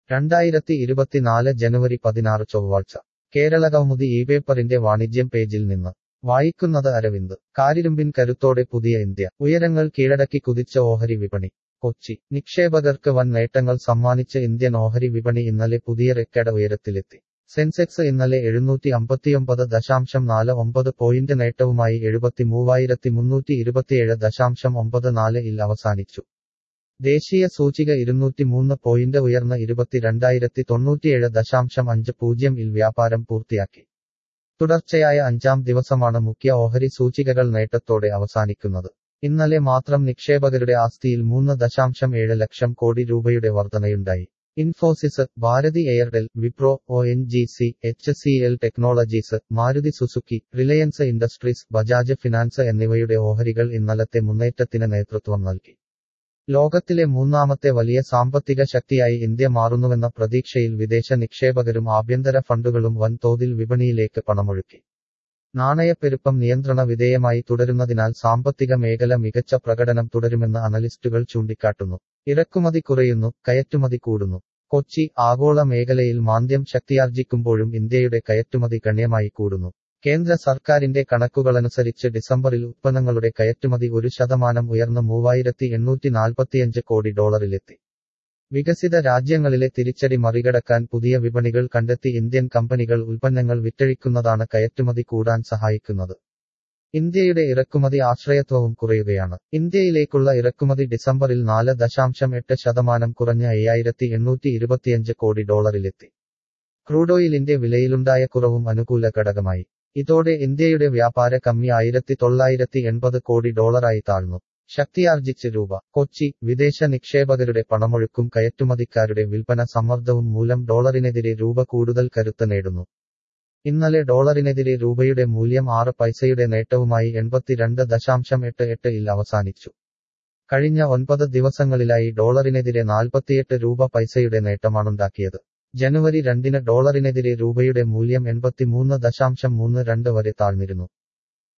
രണ്ടായിരത്തി ഇരുപത്തിനാല് ജനുവരി പതിനാറ് ചൊവ്വാഴ്ച കേരള കൗമുദി ഈ പേപ്പറിന്റെ വാണിജ്യം പേജിൽ നിന്ന് വായിക്കുന്നത് അരവിന്ദ് കാരിരുമ്പിൻ കരുത്തോടെ പുതിയ ഇന്ത്യ ഉയരങ്ങൾ കീഴടക്കി കുതിച്ച ഓഹരി വിപണി കൊച്ചി നിക്ഷേപകർക്ക് വൻ നേട്ടങ്ങൾ സമ്മാനിച്ച ഇന്ത്യൻ ഓഹരി വിപണി ഇന്നലെ പുതിയ റെക്കോർഡ് ഉയരത്തിലെത്തി സെൻസെക്സ് ഇന്നലെ എഴുന്നൂറ്റി അമ്പത്തിയൊമ്പത് ദശാംശം നാല് ഒമ്പത് പോയിന്റ് നേട്ടവുമായി എഴുപത്തി മൂവായിരത്തി മുന്നൂറ്റി ഇരുപത്തിയേഴ് ദശാംശം ഒമ്പത് നാല് ഇൽ അവസാനിച്ചു ദേശീയ സൂചിക ഇരുന്നൂറ്റി മൂന്ന് പോയിന്റ് ഉയർന്ന് ഇരുപത്തിരണ്ടായിരത്തി തൊണ്ണൂറ്റിയേഴ് ദശാംശം അഞ്ച് പൂജ്യം ഇൽ വ്യാപാരം പൂർത്തിയാക്കി തുടർച്ചയായ അഞ്ചാം ദിവസമാണ് മുഖ്യ ഓഹരി സൂചികകൾ നേട്ടത്തോടെ അവസാനിക്കുന്നത് ഇന്നലെ മാത്രം നിക്ഷേപകരുടെ ആസ്തിയിൽ മൂന്ന് ദശാംശം ഏഴ് ലക്ഷം കോടി രൂപയുടെ വർധനയുണ്ടായി Infosys Bharti Airtel Wipro O N G C H C L technologies Maruti Suzuki Reliance industries Bajaj finance എന്നിവയുടെ ഓഹരികൾ ഇന്നലത്തെ മുന്നേറ്റത്തിന് നേതൃത്വം നൽകി ലോകത്തിലെ മൂന്നാമത്തെ വലിയ സാമ്പത്തിക ശക്തിയായി ഇന്ത്യ മാറുന്നുവെന്ന പ്രതീക്ഷയിൽ വിദേശ നിക്ഷേപകരും ആഭ്യന്തര ഫണ്ടുകളും വൻതോതിൽ വിപണിയിലേക്ക് പണമൊഴുക്കി നാണയപ്പെരുപ്പം നിയന്ത്രണ വിധേയമായി തുടരുന്നതിനാൽ സാമ്പത്തിക മേഖല മികച്ച പ്രകടനം തുടരുമെന്ന് അനലിസ്റ്റുകൾ ചൂണ്ടിക്കാട്ടുന്നു ഇറക്കുമതി കുറയുന്നു കയറ്റുമതി കൂടുന്നു കൊച്ചി ആഗോള മേഖലയിൽ മാന്ദ്യം ശക്തിയാർജിക്കുമ്പോഴും ഇന്ത്യയുടെ കയറ്റുമതി ഗണ്യമായി കൂടുന്നു കേന്ദ്ര സർക്കാരിന്റെ കണക്കുകളനുസരിച്ച് ഡിസംബറിൽ ഉത്പന്നങ്ങളുടെ കയറ്റുമതി ഒരു ശതമാനം ഉയർന്ന് മൂവായിരത്തി എണ്ണൂറ്റി നാൽപ്പത്തിയഞ്ച് കോടി ഡോളറിലെത്തി വികസിത രാജ്യങ്ങളിലെ തിരിച്ചടി മറികടക്കാൻ പുതിയ വിപണികൾ കണ്ടെത്തി ഇന്ത്യൻ കമ്പനികൾ ഉൽപ്പന്നങ്ങൾ വിറ്റഴിക്കുന്നതാണ് കയറ്റുമതി കൂടാൻ സഹായിക്കുന്നത് ഇന്ത്യയുടെ ഇറക്കുമതി ആശ്രയത്വവും കുറയുകയാണ് ഇന്ത്യയിലേക്കുള്ള ഇറക്കുമതി ഡിസംബറിൽ നാല് ദശാംശം എട്ട് ശതമാനം കുറഞ്ഞ് അയ്യായിരത്തി എണ്ണൂറ്റി ഇരുപത്തിയഞ്ച് കോടി ഡോളറിലെത്തി ക്രൂഡോയിലിന്റെ വിലയിലുണ്ടായ കുറവും അനുകൂല ഘടകമായി ഇതോടെ ഇന്ത്യയുടെ വ്യാപാര കമ്മി ആയിരത്തി തൊള്ളായിരത്തി എൺപത് കോടി ഡോളറായി താഴ്ന്നു ശക്തിയാർജിച്ച് രൂപ കൊച്ചി വിദേശ നിക്ഷേപകരുടെ പണമൊഴുക്കും കയറ്റുമതിക്കാരുടെ വിൽപ്പന സമ്മർദ്ദവും മൂലം ഡോളറിനെതിരെ രൂപ കൂടുതൽ കരുത്ത് നേടുന്നു ഇന്നലെ ഡോളറിനെതിരെ രൂപയുടെ മൂല്യം ആറ് പൈസയുടെ നേട്ടവുമായി എൺപത്തിരണ്ട് ദശാംശം എട്ട് എട്ട് ഇൽ അവസാനിച്ചു കഴിഞ്ഞ ഒൻപത് ദിവസങ്ങളിലായി ഡോളറിനെതിരെ നാൽപ്പത്തിയെട്ട് രൂപ പൈസയുടെ നേട്ടമാണുണ്ടാക്കിയത് ജനുവരി രണ്ടിന് ഡോളറിനെതിരെ രൂപയുടെ മൂല്യം എൺപത്തിമൂന്ന് ദശാംശം മൂന്ന് രണ്ട് വരെ താഴ്ന്നിരുന്നു